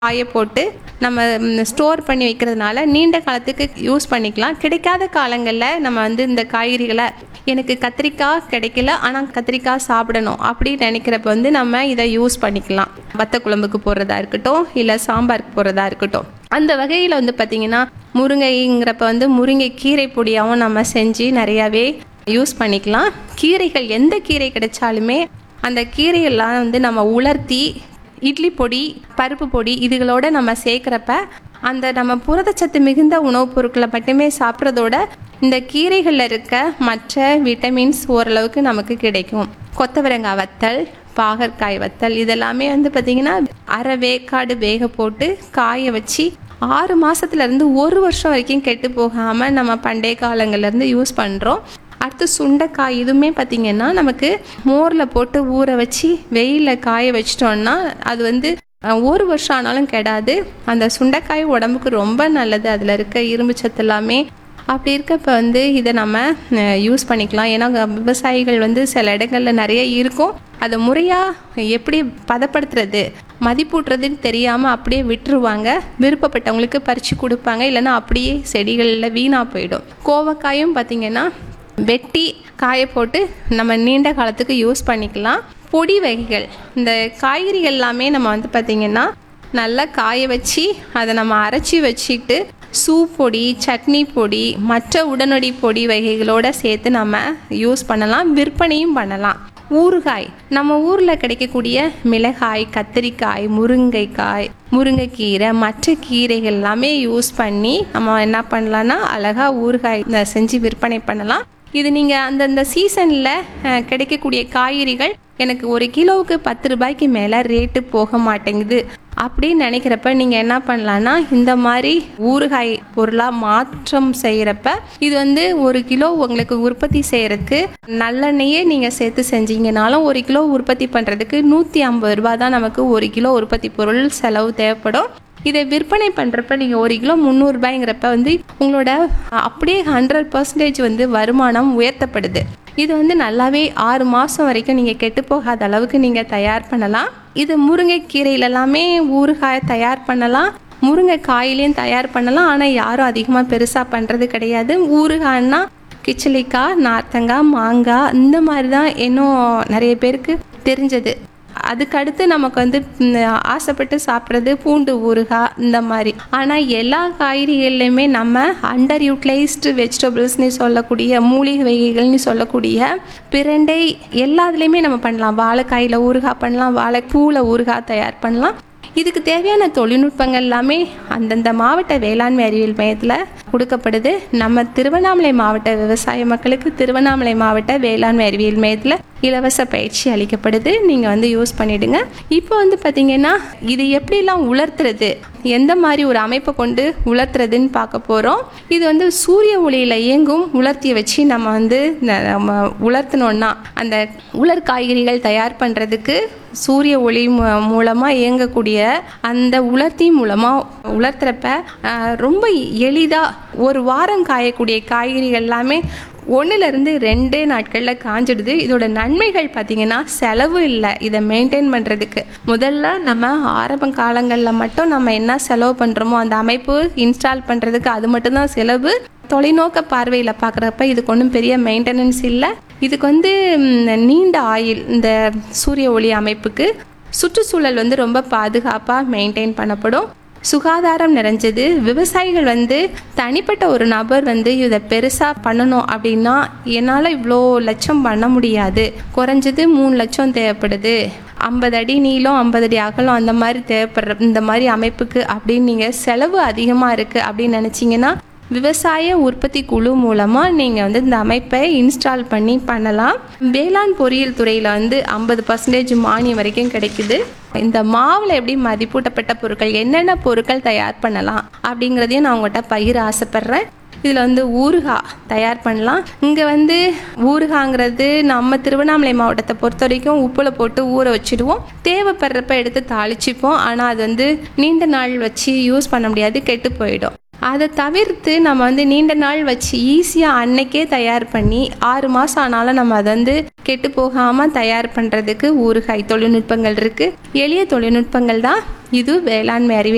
காய போட்டு நம்ம ஸ்டோர் பண்ணி வைக்கிறதுனால நீண்ட காலத்துக்கு யூஸ் பண்ணிக்கலாம் கிடைக்காத காலங்களில் நம்ம வந்து இந்த காய்கறிகளை எனக்கு கத்திரிக்காய் கிடைக்கல ஆனால் கத்திரிக்காய் சாப்பிடணும் அப்படின்னு நினைக்கிறப்ப வந்து நம்ம இதை யூஸ் பண்ணிக்கலாம் வத்த குழம்புக்கு போடுறதா இருக்கட்டும் இல்லை சாம்பாருக்கு போடுறதா இருக்கட்டும் அந்த வகையில் வந்து பார்த்திங்கன்னா முருங்கைங்கிறப்ப வந்து முருங்கை கீரை பொடியாகவும் நம்ம செஞ்சு நிறையாவே யூஸ் பண்ணிக்கலாம் கீரைகள் எந்த கீரை கிடைச்சாலுமே அந்த கீரையெல்லாம் வந்து நம்ம உலர்த்தி இட்லி பொடி பருப்பு பொடி இதுகளோட நம்ம சேர்க்குறப்ப அந்த நம்ம புரதச்சத்து மிகுந்த உணவுப் பொருட்களை மட்டுமே சாப்பிட்றதோட இந்த கீரைகளில் இருக்க மற்ற விட்டமின்ஸ் ஓரளவுக்கு நமக்கு கிடைக்கும் கொத்தவரங்காய் வத்தல் பாகற்காய் வத்தல் இதெல்லாமே வந்து பார்த்திங்கன்னா அரை வேக்காடு வேக போட்டு காய வச்சு ஆறு மாதத்துலேருந்து ஒரு வருஷம் வரைக்கும் கெட்டு போகாமல் நம்ம பண்டைய காலங்கள்லேருந்து யூஸ் பண்ணுறோம் அடுத்து சுண்டைக்காய் இதுவுமே பார்த்திங்கன்னா நமக்கு மோரில் போட்டு ஊற வச்சு வெயிலில் காய வச்சிட்டோம்னா அது வந்து அஹ், ஒரு வருஷம் ஆனாலும் கெடாது அந்த சுண்டைக்காய் உடம்புக்கு ரொம்ப நல்லது அதில் இருக்க இரும்பு சத்து எல்லாமே அப்படி இருக்கப்ப வந்து இதை நம்ம யூஸ் பண்ணிக்கலாம் ஏன்னா அங்க விவசாயிகள் வந்து சில இடங்களில் நிறைய இருக்கும் அதை முறையாக எப்படி பதப்படுத்துறது மதிப்பூட்டுறதுன்னு தெரியாமல் அப்படியே விட்டுருவாங்க விருப்பப்பட்டவங்களுக்கு பறித்து கொடுப்பாங்க இல்லைன்னா அப்படியே செடிகளில் வீணாக போயிடும் கோவக்காயும் பார்த்திங்கன்னா வெட்டி காய போட்டு நம்ம நீண்ட காலத்துக்கு யூஸ் பண்ணிக்கலாம் பொடி வகைகள் இந்த காய்கறிகள் எல்லாமே நம்ம வந்து பார்த்திங்கன்னா நல்லா காய வச்சு அதை நம்ம அரைச்சி வச்சுக்கிட்டு சூப் பொடி சட்னி பொடி மற்ற உடனடி பொடி வகைகளோட சேர்த்து நம்ம யூஸ் பண்ணலாம் விற்பனையும் பண்ணலாம் ஊறுகாய் நம்ம ஊரில் கிடைக்கக்கூடிய மிளகாய் கத்திரிக்காய் முருங்கைக்காய் முருங்கைக்கீரை மற்ற கீரைகள் எல்லாமே யூஸ் பண்ணி நம்ம என்ன பண்ணலான்னா அழகாக ஊறுகாய் இந்த செஞ்சு விற்பனை பண்ணலாம் இது நீங்கள் அந்தந்த சீசனில் கிடைக்கக்கூடிய காய்கறிகள் எனக்கு ஒரு கிலோவுக்கு பத்து ரூபாய்க்கு மேலே ரேட்டு போக மாட்டேங்குது அப்படின்னு நினைக்கிறப்ப நீங்கள் என்ன பண்ணலான்னா இந்த மாதிரி ஊறுகாய் பொருளாக மாற்றம் செய்கிறப்ப இது வந்து ஒரு கிலோ உங்களுக்கு உற்பத்தி செய்கிறதுக்கு நல்லெண்ணெயே நீங்கள் சேர்த்து செஞ்சீங்கனாலும் ஒரு கிலோ உற்பத்தி பண்ணுறதுக்கு நூற்றி ஐம்பது ரூபா தான் நமக்கு ஒரு கிலோ உற்பத்தி பொருள் செலவு தேவைப்படும் இதை விற்பனை பண்ணுறப்ப நீங்கள் ஒரு கிலோ முந்நூறுபாய்ங்கிறப்ப வந்து உங்களோட அப்படியே ஹண்ட்ரட் பர்சன்டேஜ் வந்து வருமானம் உயர்த்தப்படுது இது வந்து நல்லாவே ஆறு மாதம் வரைக்கும் நீங்கள் கெட்டு போகாத அளவுக்கு நீங்கள் தயார் பண்ணலாம் இது முருங்கைக்கீரையில எல்லாமே ஊறுகாய் தயார் பண்ணலாம் முருங்கை காயிலையும் தயார் பண்ணலாம் ஆனால் யாரும் அதிகமாக பெருசாக பண்ணுறது கிடையாது ஊறுகாய்னா கிச்சிலிக்காய் நார்த்தங்காய் மாங்காய் இந்த மாதிரி தான் இன்னும் நிறைய பேருக்கு தெரிஞ்சது அதுக்கு அடுத்து நமக்கு வந்து ம், ஆசைப்பட்டு சாப்பிட்றது பூண்டு ஊறுகாய் இந்த மாதிரி ஆனால் எல்லா காய்கறிகள்லையுமே நம்ம அண்டர் யூட்டிலைஸ்டு வெஜிடபிள்ஸ்னு சொல்லக்கூடிய மூலிகை வகைகள்னு சொல்லக்கூடிய பிரண்டை எல்லாத்துலேயுமே நம்ம பண்ணலாம் வாழைக்காயில் ஊறுகாய் பண்ணலாம் வாழைப்பூவில் ஊறுகாய் தயார் பண்ணலாம் இதுக்கு தேவையான தொழில்நுட்பங்கள் எல்லாமே அந்தந்த மாவட்ட வேளாண்மை அறிவியல் மையத்தில் கொடுக்கப்படுது நம்ம திருவண்ணாமலை மாவட்ட விவசாய மக்களுக்கு திருவண்ணாமலை மாவட்ட வேளாண்மை அறிவியல் மையத்தில் இலவச பயிற்சி அளிக்கப்படுது நீங்கள் வந்து யூஸ் பண்ணிடுங்க இப்போ வந்து பார்த்தீங்கன்னா இது எப்படிலாம் உலர்த்துறது எந்த மாதிரி ஒரு அமைப்பை கொண்டு உலர்த்துறதுன்னு பார்க்க போகிறோம் இது வந்து சூரிய ஒளியில் இயங்கும் உலர்த்தியை வச்சு நம்ம வந்து ந- நம்ம உலர்த்தினோன்னா அந்த உலர் காய்கறிகள் தயார் பண்ணுறதுக்கு சூரிய ஒளி மூலமாக இயங்கக்கூடிய அந்த உலர்த்தி மூலமாக உலர்த்துறப்ப ஆஹ், ரொம்ப எளிதாக ஒரு வாரம் காயக்கூடிய காய்கறிகள் எல்லாமே ஒன்றுலேருந்து ரெண்டே நாட்களில் காஞ்சிடுது இதோட நன்மைகள் பார்த்தீங்கன்னா செலவு இல்லை இதை மெயின்டைன் பண்ணுறதுக்கு முதல்ல நம்ம ஆரம்ப காலங்களில் மட்டும் நம்ம என்ன செலவு பண்ணுறோமோ அந்த அமைப்பு இன்ஸ்டால் பண்ணுறதுக்கு அது மட்டும்தான் செலவு தொலைநோக்க பார்வையில் பார்க்குறப்ப இதுக்கு ஒன்றும் பெரிய மெயின்டெனன்ஸ் இல்லை இதுக்கு வந்து ம், நீண்ட ஆயில் இந்த சூரிய ஒளி அமைப்புக்கு சுற்றுச்சூழல் வந்து ரொம்ப பாதுகாப்பாக மெயின்டைன் பண்ணப்படும் சுகாதாரம் நிறைஞ்சது விவசாயிகள் வந்து தனிப்பட்ட ஒரு நபர் வந்து இதை பெருசாக பண்ணணும் அப்படின்னா என்னால் இவ்வளோ லட்சம் பண்ண முடியாது குறைஞ்சது மூணு லட்சம் தேவைப்படுது ஐம்பது அடி நீளம் ஐம்பது அடி அகலம் அந்த மாதிரி தேவைப்படுற இந்த மாதிரி அமைப்புக்கு அப்படின்னு நீங்கள் செலவு அதிகமாக இருக்குது அப்படின்னு நினச்சிங்கன்னா விவசாய உற்பத்தி குழு மூலமாக நீங்கள் வந்து இந்த அமைப்பை இன்ஸ்டால் பண்ணி பண்ணலாம் வேளாண் பொறியியல் துறையில் வந்து ஐம்பது பர்சன்டேஜ் மானியம் வரைக்கும் கிடைக்குது இந்த மாவில் எப்படி மதிப்பூட்டப்பட்ட பொருட்கள் என்னென்ன பொருட்கள் தயார் பண்ணலாம் அப்படிங்கிறதையும் நான் உங்கள்கிட்ட பகிர ஆசைப்பட்றேன் இதில் வந்து ஊறுகாய் தயார் பண்ணலாம் இங்கே வந்து ஊறுகாங்கிறது நம்ம திருவண்ணாமலை மாவட்டத்தை பொறுத்த வரைக்கும் உப்பில் போட்டு ஊற வச்சுடுவோம் தேவைப்படுறப்ப எடுத்து தாளிச்சுப்போம் ஆனால் அது வந்து நீண்ட நாள் வச்சு யூஸ் பண்ண முடியாது கெட்டு போயிடும் அதை தவிர்த்து நம்ம வந்து நீண்ட நாள் வச்சு ஈஸியாக அன்னைக்கே தயார் பண்ணி ஆறு மாதம் ஆனாலும் நம்ம அதை வந்து கெட்டு போகாமல் தயார் பண்ணுறதுக்கு ஊறுகாய் தொழில்நுட்பங்கள் இருக்குது எளிய தொழில்நுட்பங்கள் தான் இது வேளாண்மை அறிவியல்